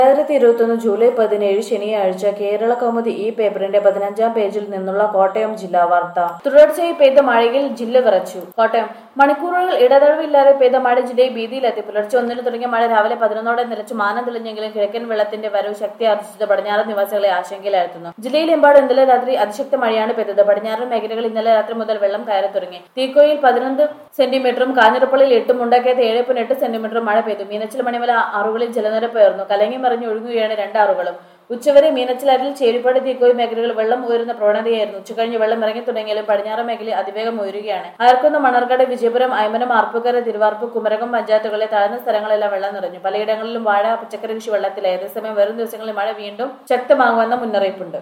രണ്ടായിരത്തി ഇരുപത്തൊന്ന് ജൂലൈ പതിനേഴ് ശനിയാഴ്ച കേരള കൗമുദി ഈ പേപ്പറിന്റെ പതിനഞ്ചാം പേജിൽ നിന്നുള്ള കോട്ടയം ജില്ലാ വാർത്ത തുടർച്ചയായി പെയ്ത മഴയിൽ ജില്ല വിറച്ചു കോട്ടയം മണിക്കൂറുകൾ ഇടതടവില്ലാതെ പെയ്ത മഴ ജില്ലയെ ഭീതിയിലെത്തി പുലർച്ചെ ഒന്നിന് തുടങ്ങിയ മഴ രാവിലെ പതിനൊന്നോടെ നിലച്ചു മാനം തെളിഞ്ഞെങ്കിലും കിഴക്കൻ വെള്ളത്തിന്റെ വരവ് ശക്തി ആർജിച്ചത് പടിഞ്ഞാറൻ നിവാസികളെ ആശങ്കയിലായിരുന്നു ജില്ലയിലെമ്പാടും ഇന്നലെ രാത്രി അതിശക്ത മഴയാണ് പെയ്തത് പടിഞ്ഞാറൻ മേഖലകളിൽ ഇന്നലെ രാത്രി മുതൽ വെള്ളം കയറി തുടങ്ങി തീക്കോയിൽ പതിനൊന്ന് സെന്റിമീറ്ററും കാഞ്ഞിരപ്പള്ളിയിൽ എട്ടും മുണ്ടക്കയത്ത് ഏഴ് പോയിന്റ് എട്ട് സെന്റിമീറ്ററും മഴ പെയ്തു മീനച്ചിൽ മണിമല ആറുകളിൽ ജലനിരപ്പ് ഉയർന്നു കലങ്ങി മറിഞ്ഞ് ഒഴുകുകയാണ് രണ്ടാറുകളും ഉച്ചവരെ മീനച്ചിലാറ്റിൽ ചേരിപ്പാട് തീക്കോയി മേഖലകളിൽ വെള്ളം ഉയരുന്ന പ്രവണതയായിരുന്നു ഉച്ചകഴിഞ്ഞ് വെള്ളം ഇറങ്ങി തുടങ്ങിയാലും പടിഞ്ഞാറൻ മേഖലയിൽ അതിവേഗം ഉയരുകയാണ് അയർക്കുന്ന് മണർക്കാട് വിജയപുരം അയമനം ആർപ്പുകര തിരുവാർപ്പ് കുമരകം പഞ്ചായത്തുകളിലെ താഴ്ന്ന സ്ഥലങ്ങളെല്ലാം വെള്ളം നിറഞ്ഞു പലയിടങ്ങളിലും വാഴ പച്ചക്കറി കൃഷി വെള്ളത്തിലായി അതേസമയം വരും ദിവസങ്ങളിൽ മഴ വീണ്ടും ശക്തമാകുമെന്ന മുന്നറിയിപ്പുണ്ട്